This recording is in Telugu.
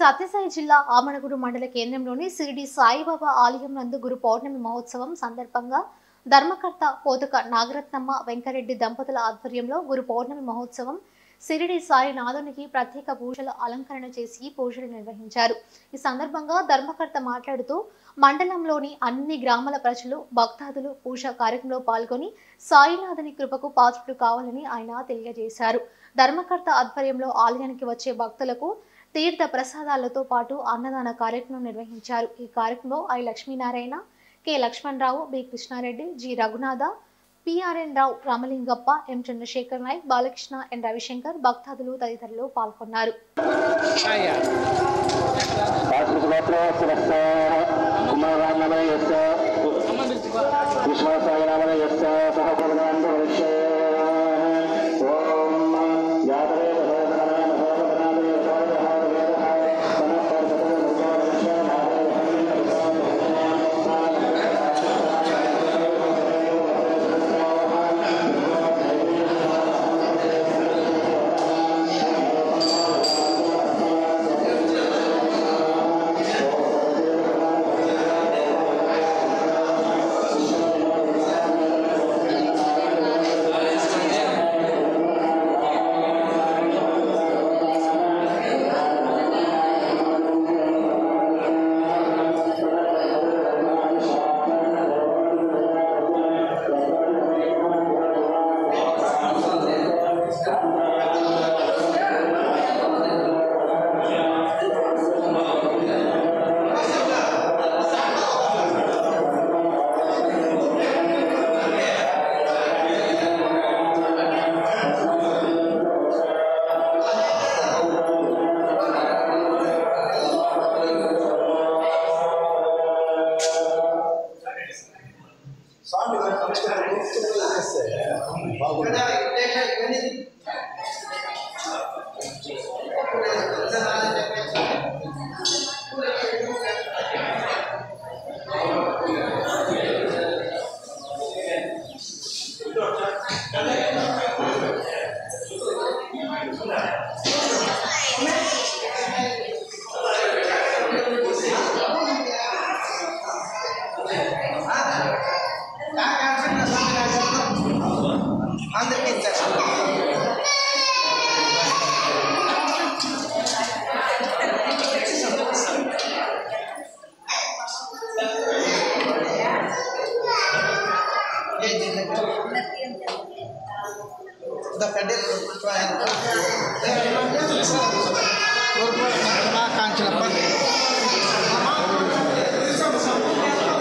సత్యసాయి జిల్లా ఆమడగుడు మండల కేంద్రంలోని సిరిడి సాయిబాబా ఆలయం నందు గురు పౌర్ణమి మహోత్సవం సందర్భంగా ధర్మకర్త పోతుక నాగరత్నమ్మ వెంకరెడ్డి దంపతుల ఆధ్వర్యంలో గురు పౌర్ణమి మహోత్సవం సిరిడి సాయినాథునికి ప్రత్యేక పూజల అలంకరణ చేసి పూజలు నిర్వహించారు ఈ సందర్భంగా ధర్మకర్త మాట్లాడుతూ మండలంలోని అన్ని గ్రామాల ప్రజలు భక్తాదులు పూజ కార్యక్రమంలో పాల్గొని సాయినాథుని కృపకు పాత్రులు కావాలని ఆయన తెలియజేశారు ధర్మకర్త ఆధ్వర్యంలో ఆలయానికి వచ్చే భక్తులకు తీర్థ ప్రసాదాలతో పాటు అన్నదాన కార్యక్రమం నిర్వహించారు ఈ కార్యక్రమంలో I Lakshminarayana K Lakshmanarao B Krishnareddy G Raghunatha PRN Rao Ramalingappa M Chandrasekhar Naik Balakrishna N Ravishankar భక్తాదులు తదితరులు పాల్గొన్నారు స్వామి నమస్కారం గుర్తుగా చేస్తే బాగుంది అందరికీ ఇచ్చారు కాంచనప్ప